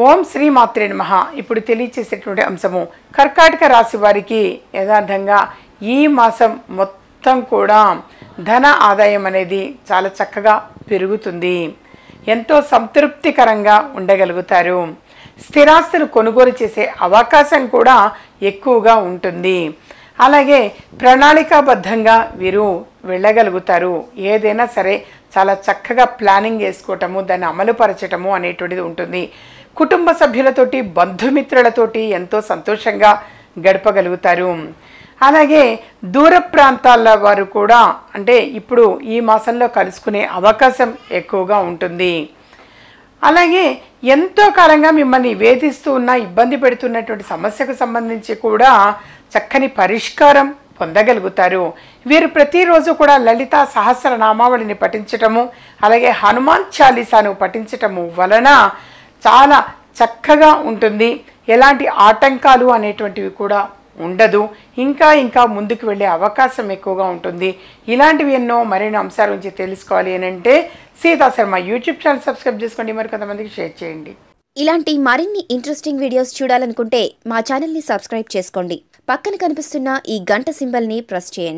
ఓం శ్రీ మాత్రే నమః ఇప్పుడు తెలియచేసేటువంటి అంశము కర్కాటక రాశి వారికి యథార్థంగా ఈ మాసం మొత్తం కూడా ధన ఆదాయం అనేది చాలా చక్కగా పెరుగుతుంది ఎంతో సంతృప్తికరంగా ఉండగలుగుతారు స్థిరాస్తులు కొనుగోలు చేసే అవకాశం కూడా ఎక్కువగా ఉంటుంది అలాగే ప్రణాళికాబద్ధంగా వీరు వెళ్ళగలుగుతారు ఏదైనా సరే చాలా చక్కగా ప్లానింగ్ చేసుకోవటము దాన్ని అమలుపరచటము అనేటువంటిది ఉంటుంది కుటుంబ సభ్యులతోటి బంధుమిత్రులతోటి ఎంతో సంతోషంగా గడపగలుగుతారు అలాగే దూర ప్రాంతాల వారు కూడా అంటే ఇప్పుడు ఈ మాసంలో కలుసుకునే అవకాశం ఎక్కువగా ఉంటుంది అలాగే ఎంతో కాలంగా మిమ్మల్ని వేధిస్తూ ఉన్న ఇబ్బంది పెడుతున్నటువంటి సమస్యకు సంబంధించి కూడా చక్కని పరిష్కారం పొందగలుగుతారు వీరు ప్రతిరోజు కూడా లలిత సహస్రనామావళిని పఠించటము అలాగే హనుమాన్ చాలీసాను పఠించటము వలన చాలా చక్కగా ఉంటుంది ఎలాంటి ఆటంకాలు అనేటువంటివి కూడా ఉండదు ఇంకా ఇంకా ముందుకు వెళ్ళే అవకాశం ఎక్కువగా ఉంటుంది ఇలాంటివి ఎన్నో మరిన్ని అంశాల గురించి తెలుసుకోవాలి అని అంటే Sita Sharma YouTube channel subscribe చేసుకోండి మరి కొంతమందికి షేర్ చేయండి ఇలాంటి మరిన్ని ఇంట్రెస్టింగ్ వీడియోస్ చూడాలనుకుంటే మా ఛానల్ని సబ్స్క్రైబ్ చేసుకోండి పక్కన కనిపిస్తున్న ఈ గంట సింబల్ని ప్రెస్ చేయండి